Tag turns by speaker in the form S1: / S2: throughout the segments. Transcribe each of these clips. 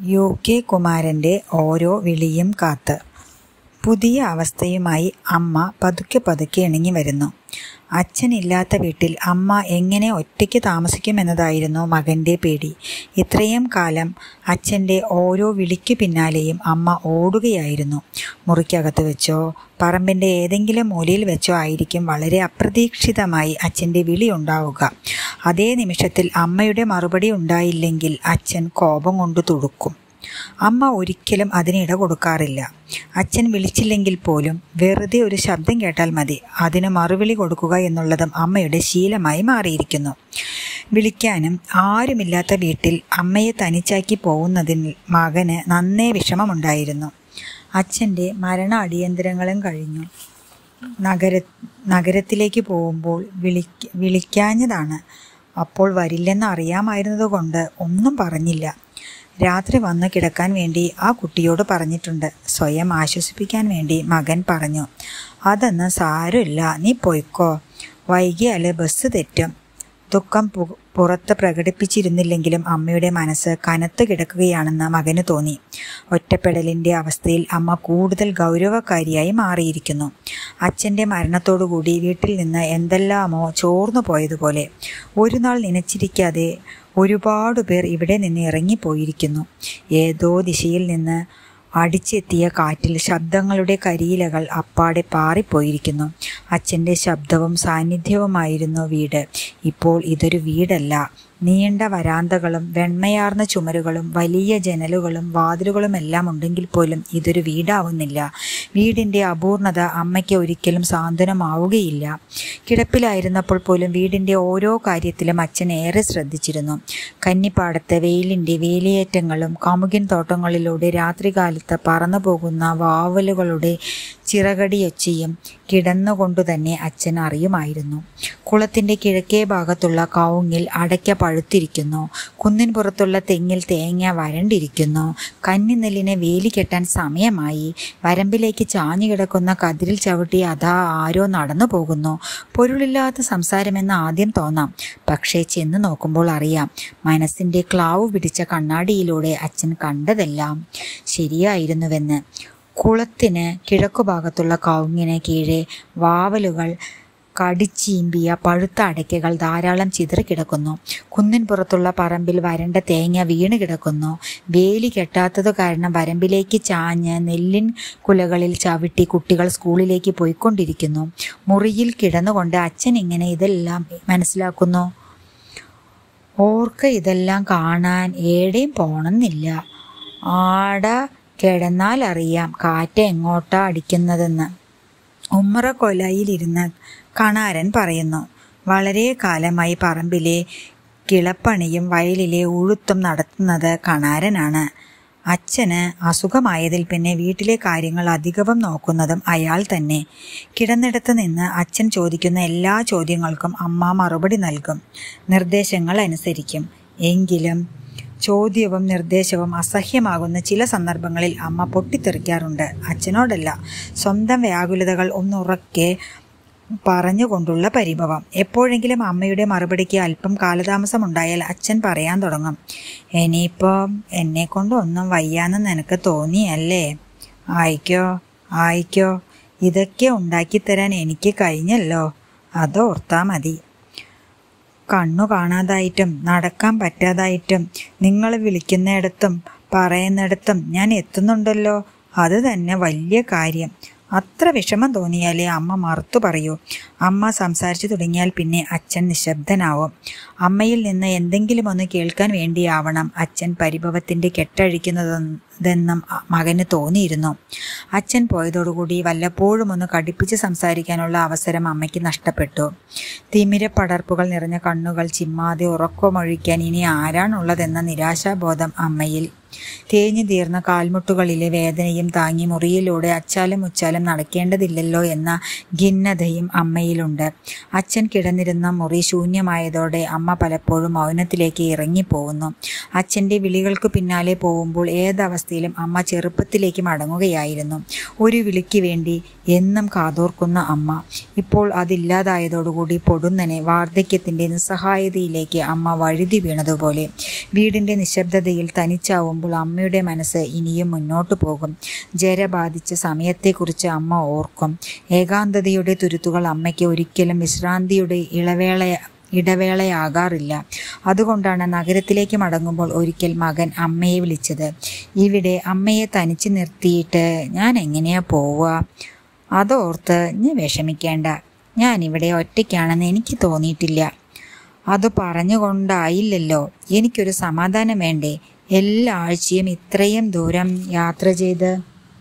S1: U K കുമാരൻ്റെ ഓരോ വിളിയും കാത്ത് പുതിയ അവസ്ഥയുമായി അമ്മ പതുക്കെ പതുക്കെ ഇണങ്ങി വരുന്നു അച്ഛനില്ലാത്ത വീട്ടിൽ അമ്മ എങ്ങനെ ഒറ്റയ്ക്ക് താമസിക്കുമെന്നതായിരുന്നു മകൻ്റെ പേടി ഇത്രയും കാലം അച്ഛൻ്റെ ഓരോ വിളിക്കു പിന്നാലെയും അമ്മ ഓടുകയായിരുന്നു മുറിക്കകത്ത് വെച്ചോ പറമ്പിൻ്റെ ഏതെങ്കിലും മൂലയിൽ വെച്ചോ ആയിരിക്കും വളരെ അപ്രതീക്ഷിതമായി അച്ഛൻ്റെ വിളി ഉണ്ടാവുക അതേ നിമിഷത്തിൽ അമ്മയുടെ മറുപടി ഉണ്ടായില്ലെങ്കിൽ അച്ഛൻ കോപം കൊണ്ട് തുടുക്കും അമ്മ ഒരിക്കലും അതിന് ഇട കൊടുക്കാറില്ല അച്ഛൻ വിളിച്ചില്ലെങ്കിൽ പോലും വെറുതെ ഒരു ശബ്ദം കേട്ടാൽ മതി അതിന് മറുവിളി കൊടുക്കുക എന്നുള്ളതും അമ്മയുടെ ശീലമായി മാറിയിരിക്കുന്നു വിളിക്കാനും ആരുമില്ലാത്ത വീട്ടിൽ അമ്മയെ തനിച്ചാക്കി പോകുന്നതിൽ മകന് നന്നേ വിഷമമുണ്ടായിരുന്നു അച്ഛൻ്റെ മരണ അടിയന്തരങ്ങളും കഴിഞ്ഞു നഗര നഗരത്തിലേക്ക് പോകുമ്പോൾ വിളി വിളിക്കാഞ്ഞതാണ് അപ്പോൾ വരില്ലെന്ന് അറിയാമായിരുന്നതുകൊണ്ട് ഒന്നും പറഞ്ഞില്ല രാത്രി വന്ന് കിടക്കാൻ വേണ്ടി ആ കുട്ടിയോട് പറഞ്ഞിട്ടുണ്ട് സ്വയം ആശ്വസിപ്പിക്കാൻ വേണ്ടി മകൻ പറഞ്ഞു അതൊന്നും സാരമില്ല നീ പോയിക്കോ വൈകിയാൽ ബസ് തെറ്റും ദുഃഖം പു പുറത്ത് പ്രകടിപ്പിച്ചിരുന്നില്ലെങ്കിലും അമ്മയുടെ മനസ്സ് കനത്തു കിടക്കുകയാണെന്ന് മകന് തോന്നി ഒറ്റപ്പെടലിൻ്റെ അവസ്ഥയിൽ അമ്മ കൂടുതൽ ഗൗരവക്കാരിയായി മാറിയിരിക്കുന്നു അച്ഛൻ്റെ മരണത്തോടുകൂടി വീട്ടിൽ നിന്ന് എന്തെല്ലാമോ ചോർന്നു പോയതുപോലെ ഒരു നാൾ നനച്ചിരിക്കാതെ ഒരുപാട് പേർ ഇവിടെ നിന്ന് ഇറങ്ങിപ്പോയിരിക്കുന്നു ഏതോ ദിശയിൽ നിന്ന് അടിച്ചെത്തിയ കാറ്റിൽ ശബ്ദങ്ങളുടെ കരിയിലകൾ അപ്പാടെ പാറിപ്പോയിരിക്കുന്നു അച്ഛൻ്റെ ശബ്ദവും സാന്നിധ്യവുമായിരുന്നു വീട് ഇപ്പോൾ ഇതൊരു വീടല്ല നീണ്ട വരാന്തകളും വെണ്മയാർന്ന ചുമരുകളും വലിയ ജനലുകളും വാതിലുകളുമെല്ലാം ഉണ്ടെങ്കിൽ പോലും ഇതൊരു വീടാവുന്നില്ല വീടിൻ്റെ അപൂർണത അമ്മയ്ക്ക് ഒരിക്കലും സാന്ത്വനമാവുകയില്ല കിടപ്പിലായിരുന്നപ്പോൾ പോലും വീടിൻ്റെ ഓരോ കാര്യത്തിലും അച്ഛൻ ഏറെ ശ്രദ്ധിച്ചിരുന്നു കന്നിപ്പാടത്തെ വെയിലിൻ്റെ വേലിയേറ്റങ്ങളും കാമുകിൻ തോട്ടങ്ങളിലൂടെ രാത്രികാലത്ത് പറന്നു പോകുന്ന വാവലുകളുടെ ചിറകടിയൊച്ചയും കിടന്നുകൊണ്ടു തന്നെ അച്ഛൻ അറിയുമായിരുന്നു കുളത്തിൻ്റെ കിഴക്കേ ഭാഗത്തുള്ള കവുങ്ങിൽ അടയ്ക്ക പഴുത്തിരിക്കുന്നു കുന്നിൻ പുറത്തുള്ള തെങ്ങിൽ തേങ്ങ വരണ്ടിരിക്കുന്നു കന്നിനെല്ലിനെ വേലി കെട്ടാൻ സമയമായി വരമ്പിലേക്ക് ചാഞ്ഞു കിടക്കുന്ന കതിരിൽ ചവിട്ടി അതാ ആരോ നടന്നു പോകുന്നു പൊരുളില്ലാത്ത സംസാരമെന്ന് ആദ്യം തോന്നാം പക്ഷേ ചെന്ന് നോക്കുമ്പോൾ അറിയാം മനസ്സിൻ്റെ ക്ലാവ് പിടിച്ച കണ്ണാടിയിലൂടെ അച്ഛൻ കണ്ടതെല്ലാം ശരിയായിരുന്നുവെന്ന് കുളത്തിന് കിഴക്കുഭാഗത്തുള്ള കവുങ്ങിന് കീഴെ വാവലുകൾ കടിച്ചീമ്പിയ പഴുത്ത അടയ്ക്കകൾ ധാരാളം ചിതറിക്കിടക്കുന്നു കുന്നിൻ പുറത്തുള്ള പറമ്പിൽ വരണ്ട തേങ്ങ വീണ് കിടക്കുന്നു വേലി കെട്ടാത്തത് കാരണം വരമ്പിലേക്ക് ചാഞ്ഞ് നെല്ലിൻ കുലകളിൽ ചവിട്ടി കുട്ടികൾ സ്കൂളിലേക്ക് പോയിക്കൊണ്ടിരിക്കുന്നു മുറിയിൽ കിടന്നുകൊണ്ട് അച്ഛൻ ഇങ്ങനെ ഇതെല്ലാം മനസ്സിലാക്കുന്നു ഓർക്ക് ഇതെല്ലാം കാണാൻ ഏടെയും പോണമെന്നില്ല ആട കിടന്നാൽ അറിയാം കാറ്റ് എങ്ങോട്ടാ അടിക്കുന്നതെന്ന് ഉമ്മറ കൊലയിലിരുന്ന് കണാരൻ പറയുന്നു വളരെ കാലമായി പറമ്പിലെ കിളപ്പണിയും വയലിലെ ഉഴുത്തും നടത്തുന്നത് കണാരനാണ് അച്ഛന് അസുഖമായതിൽ പിന്നെ വീട്ടിലെ കാര്യങ്ങൾ അധികവും നോക്കുന്നതും അയാൾ തന്നെ കിടന്നിടത്ത് നിന്ന് അച്ഛൻ ചോദിക്കുന്ന എല്ലാ ചോദ്യങ്ങൾക്കും അമ്മ മറുപടി നൽകും നിർദ്ദേശങ്ങൾ അനുസരിക്കും എങ്കിലും ചോദ്യവും നിർദ്ദേശവും അസഹ്യമാകുന്ന ചില സന്ദർഭങ്ങളിൽ അമ്മ പൊട്ടിത്തെറിക്കാറുണ്ട് അച്ഛനോടല്ല സ്വന്തം വ്യാകുലതകൾ ഒന്നുറക്കെ പറഞ്ഞുകൊണ്ടുള്ള പരിഭവം എപ്പോഴെങ്കിലും അമ്മയുടെ മറുപടിക്ക് അല്പം കാലതാമസമുണ്ടായാൽ അച്ഛൻ പറയാൻ തുടങ്ങും ഇനിയിപ്പം എന്നെ കൊണ്ട് ഒന്നും വയ്യാന്ന് നിനക്ക് തോന്നിയല്ലേ ആയിക്കോ ആയിക്കോ ഇതൊക്കെ ഉണ്ടാക്കിത്തരാൻ എനിക്ക് കഴിഞ്ഞല്ലോ അതോർത്താ മതി കണ്ണു കാണാതായിട്ടും നടക്കാൻ പറ്റാതായിട്ടും നിങ്ങൾ വിളിക്കുന്നിടത്തും പറയുന്നിടത്തും ഞാൻ എത്തുന്നുണ്ടല്ലോ അത് തന്നെ വലിയ കാര്യം അത്ര വിഷമം തോന്നിയാലേ അമ്മ മറുത്തു പറയൂ അമ്മ സംസാരിച്ചു തുടങ്ങിയാൽ പിന്നെ അച്ഛൻ നിശബ്ദനാവും അമ്മയിൽ നിന്ന് എന്തെങ്കിലും ഒന്ന് കേൾക്കാൻ വേണ്ടിയാവണം അച്ഛൻ പരിഭവത്തിൻ്റെ കെട്ടഴിക്കുന്നതെന്നും മകന് തോന്നിയിരുന്നു അച്ഛൻ പോയതോടുകൂടി വല്ലപ്പോഴും ഒന്ന് കടുപ്പിച്ച് സംസാരിക്കാനുള്ള അവസരം അമ്മയ്ക്ക് നഷ്ടപ്പെട്ടു തിമിര പടർപ്പുകൾ നിറഞ്ഞ കണ്ണുകൾ ചിമ്മാതെ ഉറക്കമൊഴിക്കാൻ ഇനി ആരാണുള്ളതെന്ന നിരാശാബോധം അമ്മയിൽ തേഞ്ഞു തീർന്ന കാൽമുട്ടുകളിലെ വേദനയും താങ്ങി മുറിയിലൂടെ അച്ചാലും ഉച്ചാലും നടക്കേണ്ടതില്ലല്ലോ എന്ന ഖിന്നതയും അമ്മയിലുണ്ട് അച്ഛൻ കിടന്നിരുന്ന മുറി ശൂന്യമായതോടെ അമ്മ പലപ്പോഴും മൗനത്തിലേക്ക് ഇറങ്ങിപ്പോകുന്നു അച്ഛൻ്റെ വിളികൾക്ക് പിന്നാലെ പോകുമ്പോൾ ഏതവസ്ഥയിലും അമ്മ ചെറുപ്പത്തിലേക്ക് മടങ്ങുകയായിരുന്നു ഒരു വിളിക്ക് വേണ്ടി എന്നും കാതോർക്കുന്ന അമ്മ ഇപ്പോൾ അതില്ലാതായതോടുകൂടി പൊടുന്നനെ വാർദ്ധക്യത്തിൻ്റെ നിസ്സഹായതയിലേക്ക് അമ്മ വഴുതി വീണതുപോലെ വീടിൻ്റെ നിശബ്ദതയിൽ തനിച്ചാവുമ്പോൾ കാണുമ്പോൾ അമ്മയുടെ മനസ്സ് ഇനിയും മുന്നോട്ട് പോകും ജര ബാധിച്ച സമയത്തെക്കുറിച്ച് അമ്മ ഓർക്കും ഏകാന്തതയുടെ തുരുത്തുകൾ അമ്മയ്ക്ക് ഒരിക്കലും വിശ്രാന്തിയുടെ ഇളവേള ഇടവേളയാകാറില്ല അതുകൊണ്ടാണ് നഗരത്തിലേക്ക് മടങ്ങുമ്പോൾ ഒരിക്കൽ മകൻ അമ്മയെ വിളിച്ചത് ഇവിടെ അമ്മയെ തനിച്ച് നിർത്തിയിട്ട് ഞാൻ എങ്ങനെയാ പോവുക അതോർത്ത് ഞാൻ വിഷമിക്കേണ്ട ഞാൻ ഇവിടെ ഒറ്റയ്ക്കാണെന്ന് എനിക്ക് തോന്നിയിട്ടില്ല അത് പറഞ്ഞുകൊണ്ടായില്ലല്ലോ എനിക്കൊരു സമാധാനം വേണ്ടേ എല്ലാ ആഴ്ചയും ഇത്രയും ദൂരം യാത്ര ചെയ്ത്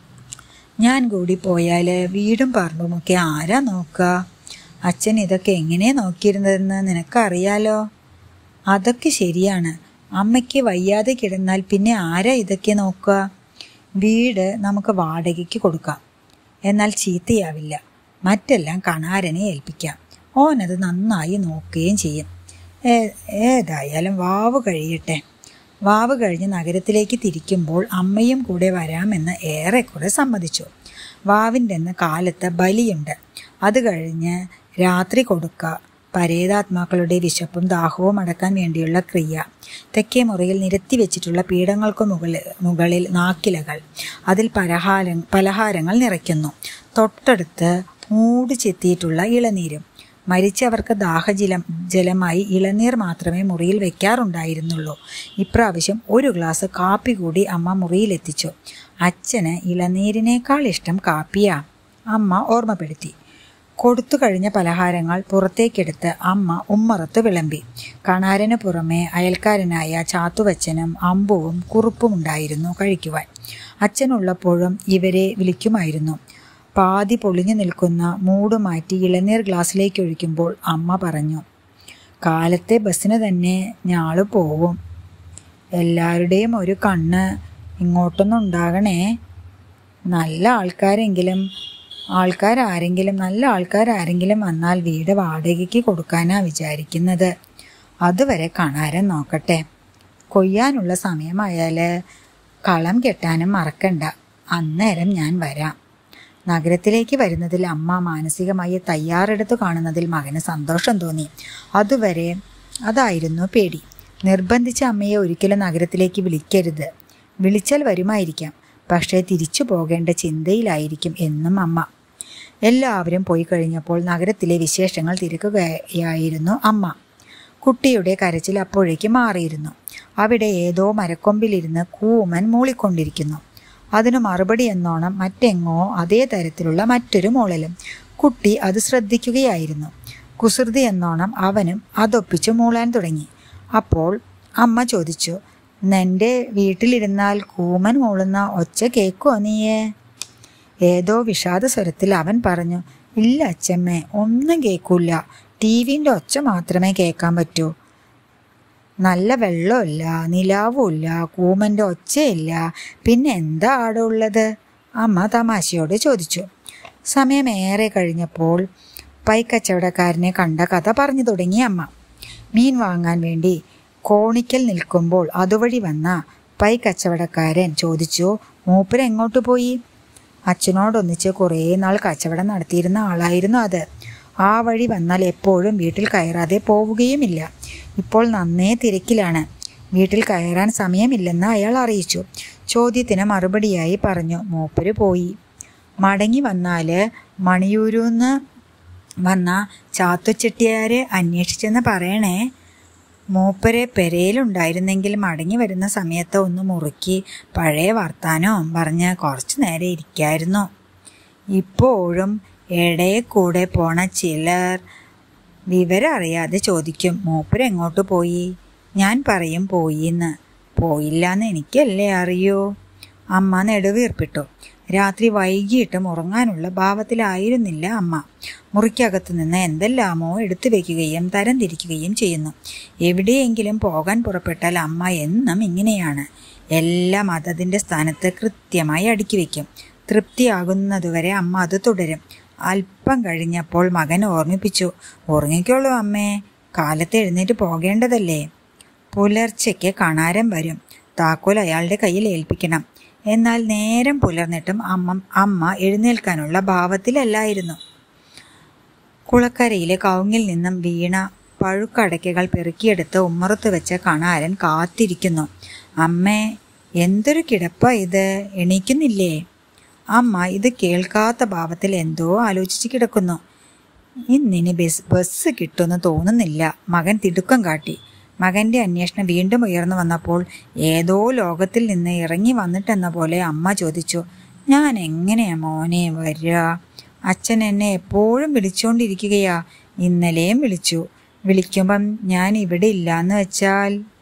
S1: ഞാൻ കൂടി പോയാൽ വീടും പറമ്പുമൊക്കെ ആരാ നോക്കുക അച്ഛൻ ഇതൊക്കെ എങ്ങനെ നോക്കിയിരുന്നതെന്ന് നിനക്കറിയാലോ അതൊക്കെ ശരിയാണ് അമ്മയ്ക്ക് വയ്യാതെ കിടന്നാൽ പിന്നെ ആരാ ഇതൊക്കെ നോക്കുക വീട് നമുക്ക് വാടകയ്ക്ക് കൊടുക്കാം എന്നാൽ ചീത്തയാവില്ല മറ്റെല്ലാം കണാരനെ ഏൽപ്പിക്കാം ഓനത് നന്നായി നോക്കുകയും ചെയ്യും ഏ- ഏതായാലും വാവ് കഴിയട്ടെ വാവ് കഴിഞ്ഞ് നഗരത്തിലേക്ക് തിരിക്കുമ്പോൾ അമ്മയും കൂടെ വരാമെന്ന് ഏറെക്കുറെ സമ്മതിച്ചു വാവിൻ്റെ അന്ന് കാലത്ത് ബലിയുണ്ട് അത് കഴിഞ്ഞ് രാത്രി കൊടുക്കുക പരേതാത്മാക്കളുടെ വിശപ്പും ദാഹവും അടക്കാൻ വേണ്ടിയുള്ള ക്രിയ തെക്കേ മുറിയിൽ നിരത്തി വെച്ചിട്ടുള്ള പീഠങ്ങൾക്ക് മുകളിൽ മുകളിൽ നാക്കിലകൾ അതിൽ പലഹാര പലഹാരങ്ങൾ നിറയ്ക്കുന്നു തൊട്ടടുത്ത് മൂട് ചെത്തിയിട്ടുള്ള ഇളനീരും മരിച്ചവർക്ക് ദാഹജലം ജലമായി ഇളനീർ മാത്രമേ മുറിയിൽ വെക്കാറുണ്ടായിരുന്നുള്ളൂ ഇപ്രാവശ്യം ഒരു ഗ്ലാസ് കാപ്പി കൂടി അമ്മ മുറിയിലെത്തിച്ചു അച്ഛന് ഇളനീരിനേക്കാൾ ഇഷ്ടം കാപ്പിയാ അമ്മ ഓർമ്മപ്പെടുത്തി കൊടുത്തു കഴിഞ്ഞ പലഹാരങ്ങൾ പുറത്തേക്കെടുത്ത് അമ്മ ഉമ്മറത്ത് വിളമ്പി കണാരന് പുറമെ അയൽക്കാരനായ ചാത്തുവച്ചനും അമ്പുവും കുറുപ്പും ഉണ്ടായിരുന്നു കഴിക്കുവാൻ അച്ഛനുള്ളപ്പോഴും ഇവരെ വിളിക്കുമായിരുന്നു പാതി പൊളിഞ്ഞു നിൽക്കുന്ന മൂട് മാറ്റി ഇളനീർ ഗ്ലാസ്സിലേക്ക് ഒഴിക്കുമ്പോൾ അമ്മ പറഞ്ഞു കാലത്തെ ബസ്സിന് തന്നെ ഞാള് പോവും എല്ലാവരുടെയും ഒരു കണ്ണ് ഇങ്ങോട്ടൊന്നും ഉണ്ടാകണേ നല്ല ആൾക്കാരെങ്കിലും ആൾക്കാരാരെങ്കിലും നല്ല ആൾക്കാരാരെങ്കിലും വന്നാൽ വീട് വാടകയ്ക്ക് കൊടുക്കാനാ വിചാരിക്കുന്നത് അതുവരെ കണാരൻ നോക്കട്ടെ കൊയ്യാനുള്ള സമയമായാൽ കളം കെട്ടാനും മറക്കണ്ട അന്നേരം ഞാൻ വരാം നഗരത്തിലേക്ക് വരുന്നതിൽ അമ്മ മാനസികമായി തയ്യാറെടുത്ത് കാണുന്നതിൽ മകന് സന്തോഷം തോന്നി അതുവരെ അതായിരുന്നു പേടി നിർബന്ധിച്ച അമ്മയെ ഒരിക്കലും നഗരത്തിലേക്ക് വിളിക്കരുത് വിളിച്ചാൽ വരുമായിരിക്കാം പക്ഷേ തിരിച്ചു പോകേണ്ട ചിന്തയിലായിരിക്കും എന്നും അമ്മ എല്ലാവരും പോയി കഴിഞ്ഞപ്പോൾ നഗരത്തിലെ വിശേഷങ്ങൾ തിരക്കുകയായിരുന്നു അമ്മ കുട്ടിയുടെ കരച്ചിൽ അപ്പോഴേക്ക് മാറിയിരുന്നു അവിടെ ഏതോ മരക്കൊമ്പിലിരുന്ന് കൂമൻ മൂളിക്കൊണ്ടിരിക്കുന്നു അതിനു മറുപടി എന്നോണം മറ്റെങ്ങോ അതേ തരത്തിലുള്ള മറ്റൊരു മൂളലും കുട്ടി അത് ശ്രദ്ധിക്കുകയായിരുന്നു കുസൃതി എന്നോണം അവനും അതൊപ്പിച്ച് മൂളാൻ തുടങ്ങി അപ്പോൾ അമ്മ ചോദിച്ചു നിന്റെ വീട്ടിലിരുന്നാൽ കൂമൻ മൂളുന്ന ഒച്ച കേക്കോ നീയേ ഏതോ വിഷാദ സ്വരത്തിൽ അവൻ പറഞ്ഞു ഇല്ല അച്ഛമ്മേ ഒന്നും കേൾക്കൂല ടി വിൻ്റെ ഒച്ച മാത്രമേ കേൾക്കാൻ പറ്റൂ നല്ല വെള്ളമില്ല നിലാവുമില്ല കൂമൻ്റെ ഒച്ചയില്ല പിന്നെ എന്താ ആടെ ഉള്ളത് അമ്മ തമാശയോട് ചോദിച്ചു സമയം ഏറെ കഴിഞ്ഞപ്പോൾ പൈക്കച്ചവടക്കാരനെ കണ്ട കഥ പറഞ്ഞു തുടങ്ങി അമ്മ മീൻ വാങ്ങാൻ വേണ്ടി കോണിക്കൽ നിൽക്കുമ്പോൾ അതുവഴി വന്ന പൈ കച്ചവടക്കാരൻ ചോദിച്ചു മൂപ്പര് എങ്ങോട്ട് പോയി അച്ഛനോടൊന്നിച്ച് കുറേ നാൾ കച്ചവടം നടത്തിയിരുന്ന ആളായിരുന്നു അത് ആ വഴി വന്നാൽ എപ്പോഴും വീട്ടിൽ കയറാതെ പോവുകയുമില്ല ഇപ്പോൾ നന്നേ തിരക്കിലാണ് വീട്ടിൽ കയറാൻ സമയമില്ലെന്ന് അയാൾ അറിയിച്ചു ചോദ്യത്തിന് മറുപടിയായി പറഞ്ഞു മൂപ്പര് പോയി മടങ്ങി വന്നാൽ മണിയൂരൂന്ന് വന്ന ചാത്തുച്ചെട്ടിയാരെ അന്വേഷിച്ചെന്ന് പറയണേ മൂപ്പരെ പെരയിലുണ്ടായിരുന്നെങ്കിൽ മടങ്ങി വരുന്ന സമയത്ത് ഒന്ന് മുറുക്കി പഴയ വർത്താനവും പറഞ്ഞ് കുറച്ചു നേരം ഇരിക്കായിരുന്നു ഇപ്പോഴും ഇടയെ കൂടെ പോണ ചിലർ വിവരം അറിയാതെ ചോദിക്കും മൂപ്പര് എങ്ങോട്ട് പോയി ഞാൻ പറയും പോയിന്ന് പോയില്ലാന്ന് എനിക്കല്ലേ അറിയൂ അമ്മ നെടുവീർപ്പിട്ടു രാത്രി വൈകിട്ടും ഉറങ്ങാനുള്ള ഭാവത്തിലായിരുന്നില്ല അമ്മ മുറിക്കകത്ത് നിന്ന് എന്തെല്ലാമോ എടുത്തു വെക്കുകയും തരംതിരിക്കുകയും ചെയ്യുന്നു എവിടെയെങ്കിലും പോകാൻ പുറപ്പെട്ടാൽ അമ്മ എന്നും ഇങ്ങനെയാണ് എല്ലാം അതതിൻ്റെ സ്ഥാനത്ത് കൃത്യമായി അടുക്കി വയ്ക്കും തൃപ്തിയാകുന്നതുവരെ അമ്മ അത് തുടരും അല്പം കഴിഞ്ഞപ്പോൾ മകൻ ഓർമ്മിപ്പിച്ചു ഉറങ്ങിക്കോളൂ അമ്മേ കാലത്ത് എഴുന്നേറ്റ് പോകേണ്ടതല്ലേ പുലർച്ചയ്ക്ക് കണാരം വരും താക്കോൽ അയാളുടെ കയ്യിൽ ഏൽപ്പിക്കണം എന്നാൽ നേരം പുലർന്നിട്ടും അമ്മ അമ്മ എഴുന്നേൽക്കാനുള്ള ഭാവത്തിലല്ലായിരുന്നു കുളക്കരയിലെ കവുങ്ങിൽ നിന്നും വീണ പഴുക്കടയ്ക്കകൾ പെറുക്കിയെടുത്ത് ഉമ്മറത്ത് വെച്ച കണാരൻ കാത്തിരിക്കുന്നു അമ്മേ എന്തൊരു കിടപ്പാ ഇത് എണീക്കുന്നില്ലേ അമ്മ ഇത് കേൾക്കാത്ത ഭാവത്തിൽ എന്തോ ആലോചിച്ച് കിടക്കുന്നു ഇന്നിനി ബസ് ബസ് കിട്ടുമെന്ന് തോന്നുന്നില്ല മകൻ തിടുക്കം കാട്ടി മകന്റെ അന്വേഷണം വീണ്ടും ഉയർന്നു വന്നപ്പോൾ ഏതോ ലോകത്തിൽ നിന്ന് ഇറങ്ങി വന്നിട്ടെന്ന പോലെ അമ്മ ചോദിച്ചു ഞാൻ എങ്ങനെയാ മോനെ വരിക അച്ഛൻ എന്നെ എപ്പോഴും വിളിച്ചുകൊണ്ടിരിക്കുകയാ ഇന്നലെയും വിളിച്ചു വിളിക്കുമ്പം ഞാൻ ഇവിടെ ഇല്ലാന്ന് വെച്ചാൽ